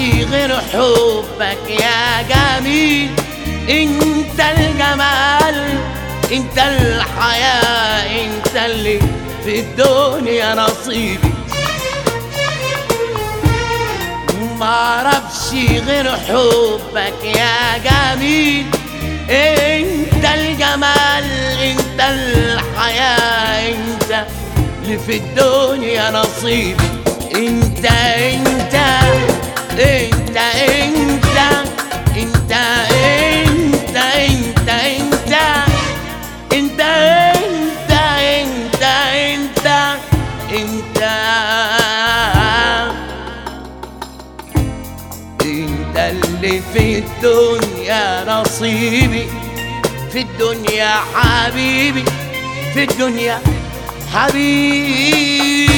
غير حبك يا جميل انت الجمال انت الحياة انت اللي في الدنيا نصيبي معرفش غير حبك يا جميل انت الجمال انت الحياة انت اللي في الدنيا نصيبي انت انت انت انت انت انت انت انت انت انت انت انت انت انت اللي في الدنيا نصيبي في الدنيا حبيبي في الدنيا حبيبي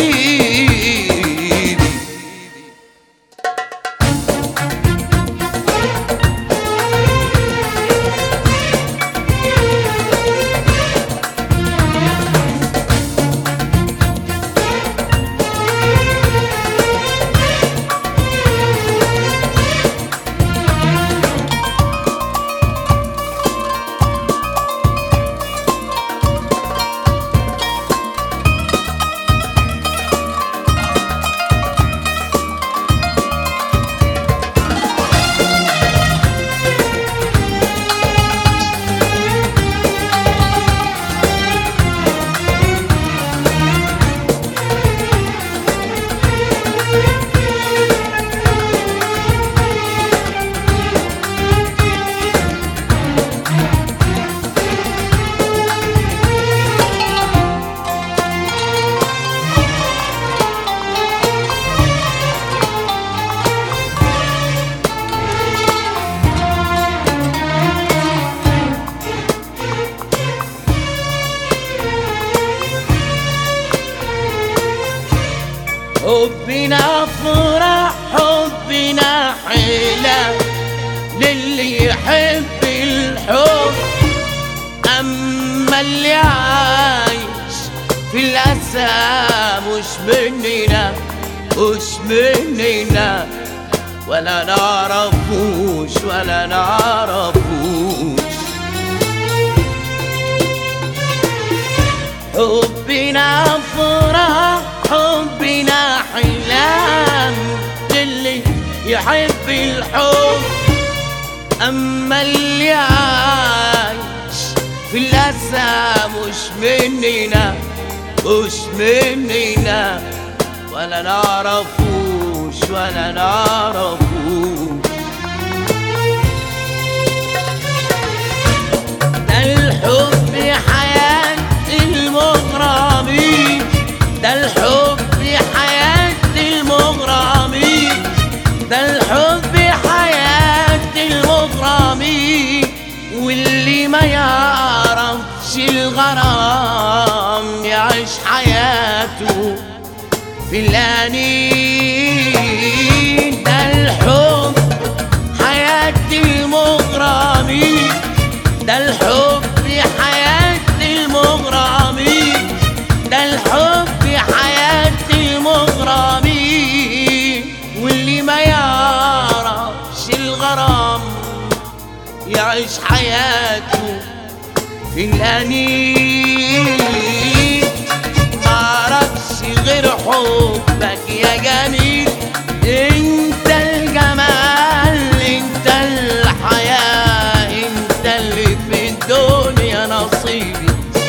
حبنا فرح حبنا حيلة للي يحب الحب أما اللي عايش في الأسى مش مننا مش مننا ولا نعرفوش ولا نعرفوش حبنا فرح حبنا حلام للي يحب الحب أما اللي عايش في الأسى مش مننا مش مننا ولا نعرفوش ولا نعرفوش ده الحب حياة المغرمين ده الحب حياة المغرمين ده الحب حياة المغرمين واللي ما يعرفش الغرام يعيش حياته في الأنين ده الحب حياة المغرمين ده الحب حياة المغرمين ده الحب حياة المغرمين واللي ما يعرفش الغرام يعيش حياته في الأنين معرفش غير حبك يا جميل انت الجمال انت الحياة انت اللي في الدنيا نصيبي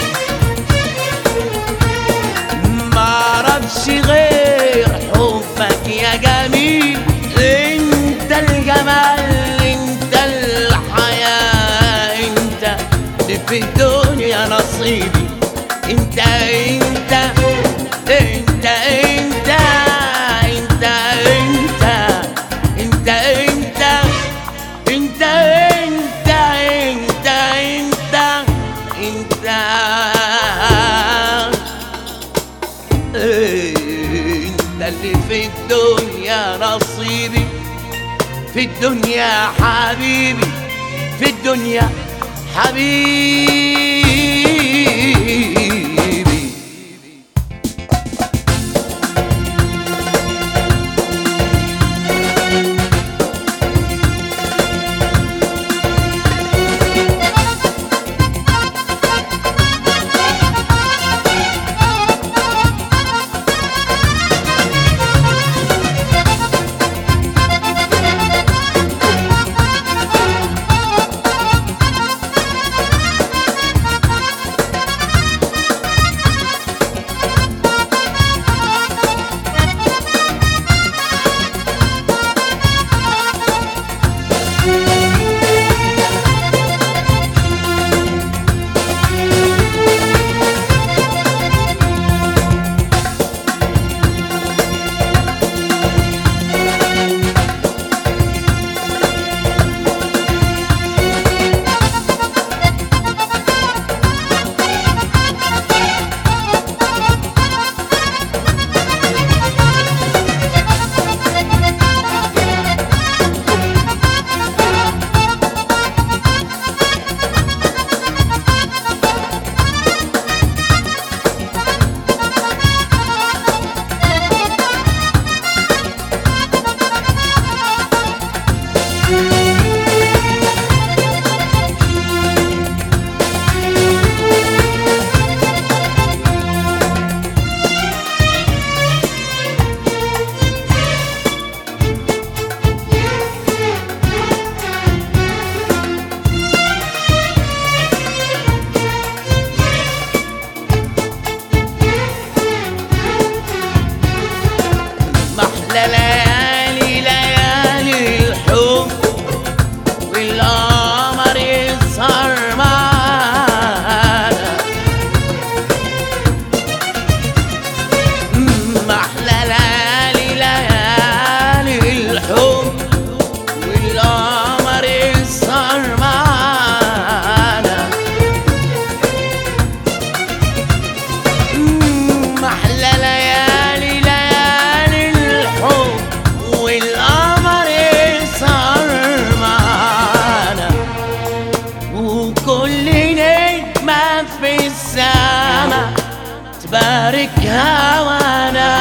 معرفش غير حبك يا جميل انت الجمال انت الحياة انت اللي في الدنيا نصيبي انت انت انت انت انت انت انت انت انت انت انت انت انت انت اللي في الدنيا نصيبي في الدنيا حبيبي في الدنيا حبيبي وكل نجمة في السما تباركها وانا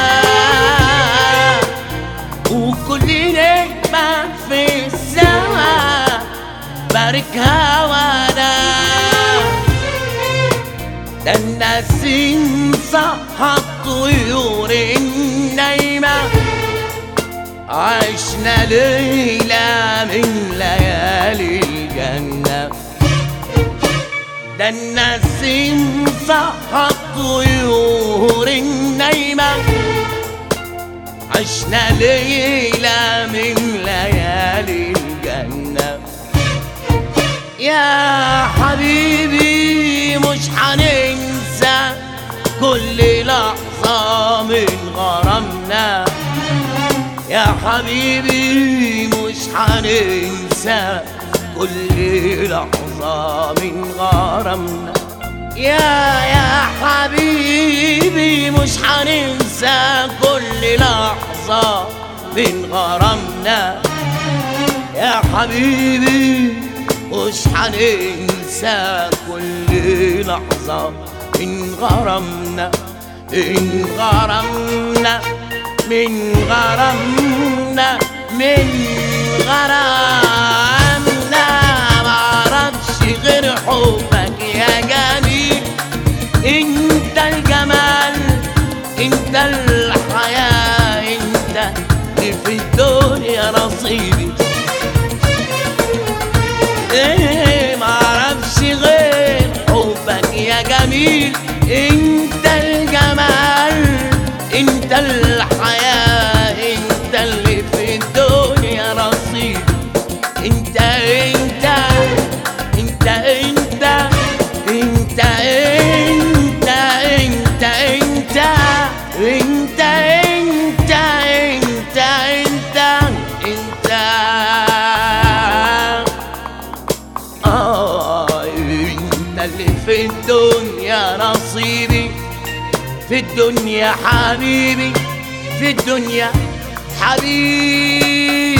وكل نجمة في السما باركها وانا ده النسيم صح الطيور النايمة عشنا ليلة من ليالي الجنة ده النسيم صح الطيور النايمة عشنا ليلة من ليالي الجنة يا حبيبي مش حننسى كل لحظة من غرامنا يا حبيبي مش حننسى كل لحظة من غرامنا يا يا حبيبي مش حننسى كل لحظة من غرامنا يا حبيبي مش حننسى كل لحظة من غرامنا من غرامنا من غرامنا من غرامنا معرفش غير حبك يا جميل انت الجمال انت الحياة انت اللي في الدنيا نصيبي ايه معرفش غير حبك يا جميل انت الجمال انت الحياة انت اللي في الدنيا نصيب انت انت انت انت انت انت انت انت انت انت انت انت انت آه انت اللي في الدنيا نصيبي في الدنيا حبيبي في الدنيا حبيبي